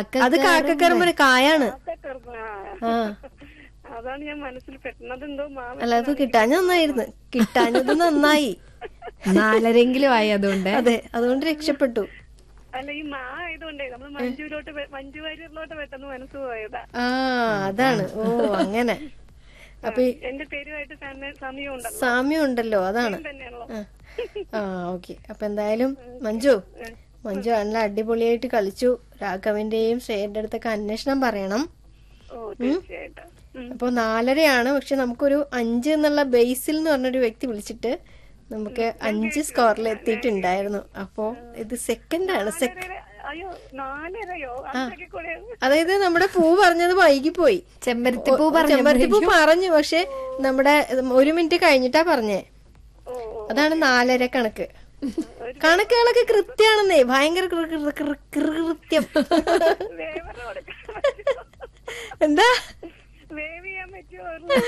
കാക്ക അത് കാക്കക്കറുമ്പ് കായാണ് ആ. ആ അതാണ് ഞാൻ മനസ്സിൽ പെട്ടെന്നത് എന്തോ മാമ അല്ല അത് കിട്ടാഞ്ഞ നന്നായിരുന്നു കിട്ടാഞ്ഞത് നന്നായി നാലരെങ്കിലും ആയി അതുകൊണ്ട് അതെ അതുകൊണ്ട് രക്ഷപ്പെട്ടു അല്ല ഈ മാ ആയതുകൊണ്ടേ നമ്മൾ മഞ്ജുവിലോട്ട് വെ- മഞ്ജു വാര്യറിലോട്ട് പെട്ടെന്ന് മനസ്സ് പോയതാ ആ അതാണ് ഓ അങ്ങനെ അപ്പൊ ഈ എന്റെ പേരുമായിട്ട് സമ- സമയം ഉണ്ടല്ലോ സാമ്യം ഉണ്ടല്ലോ അതാണ് തന്നെയാണല്ലോ ആ. ആ ഓക്കെ അപ്പൊ എന്തായാലും മഞ്ജു മഞ്ജു നല്ല അടിപൊളിയായിട്ട് കളിച്ചു രാഘവന്റെയും ശ്രേയന്റെ അടുത്തൊക്കെ അന്വേഷണം പറയണം ഓ തീർച്ചയായിട്ടും ഉം. അപ്പൊ നാലരയാണ് പക്ഷെ നമുക്കൊരു അഞ്ച് എന്നുള്ള ബേസിൽ എന്ന് പറഞ്ഞൊരു വ്യക്തി വിളിച്ചിട്ട് നമുക്ക് അഞ്ച് സ്കോറിൽ എത്തിയിട്ടുണ്ടായിരുന്നു അപ്പോ ഇത് സെക്കൻഡ് ആണ് സെക് നാലര- അയ്യോ നാലരയോ അത്രയ്ക്ക് കൂടെ അതായത് നമ്മുടെ പൂ പറഞ്ഞത് വൈകിപ്പോയി ചെമ്പരത്തി പൂ ചെമ്പരത്തി പൂ പറഞ്ഞു പക്ഷെ നമ്മുടെ ഒരു മിനിറ്റ് കഴിഞ്ഞിട്ടാ പറഞ്ഞേ ഓ ഓ. അതാണ് നാലര കണക്ക് കണക്കുകളൊക്കെ കൃത്യാണെന്നേ ഭയങ്കര കൃ- കൃ- കൃ- കൃ- കൃത്യം വേവറ് കൊടുക്കാൻ പറ്റുമോ? എന്താ വേവ് ചെയ്യാൻ പറ്റുമോ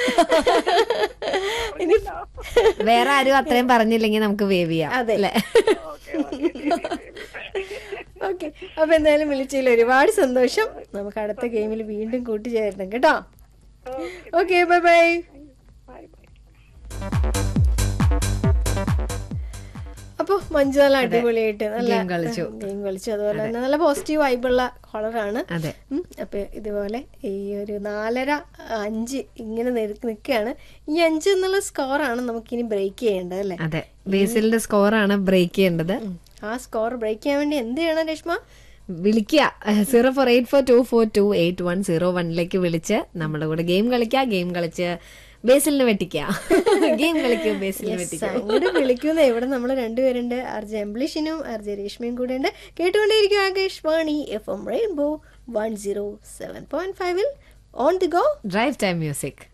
ഇനി വേറെ ആരും അത്രയും പറഞ്ഞില്ലെങ്കിൽ നമുക്ക് വേവ് ചെയ്യാം അതെ. അല്ലെ ഓക്കെ ഓക്കെ ഓക്കെ അപ്പൊ എന്തായാലും വിളിച്ചതിൽ ഒരുപാട് സന്തോഷം നമുക്ക് അടുത്ത ഗെയിമിൽ വീണ്ടും കൂട്ടിച്ചേരണം കേട്ടോ okay bye bye bye bye അപ്പൊ മഞ്ജു നല്ല അടിപൊളിയായിട്ട് നല്ല Game കളിച്ചു. ഗെയിം കളിച്ചു അതുപോലെ തന്നെ നല്ല പോസിറ്റീവ് വൈബുള്ള കോളറാണ് അതെ ഉം. അപ്പൊ ഇതുപോലെ ഈ ഒരു നാലര അഞ്ച് ഇങ്ങനെ നിൽക്കുകയാണ് ഈ അഞ്ച് എന്നുള്ള സ്കോറാണ് നമുക്കിനി ബ്രേക്ക് ചെയ്യേണ്ടത് അല്ലേ അതെ ബേസിലിന്റെ സ്കോറാണ് ബ്രേക്ക് ചെയ്യേണ്ടത് ഉം. ആ സ്കോർ ബ്രേക്ക് ചെയ്യാൻ വേണ്ടി എന്ത് ചെയ്യണം രശ്മ വിളിക്കുക zero four eight four two four two eight one zero വണ്ണിലേക്ക് വിളിച്ച് നമ്മുടെ കൂടെ ഗെയിം കളിക്കുക ഗെയിം കളിച്ച് ബേസിലിന് വെട്ടിക്കുക ഗെയിം കളിക്കുക ബേസിലിന് വെട്ടിക്കുക അങ്ങോട്ട് വിളിക്കുന്ന ഇവിടെ നമ്മൾ രണ്ടുപേരുണ്ട് ആർ ജെ എംബ്ലിഷിനും ആർ ജെ രേഷ്മയും കൂടെ ഉണ്ട് കേട്ടുകൊണ്ടേയിരിക്കും Akashvani F M rainbow one zero seven point ഫൈവിൽ on the go drive time music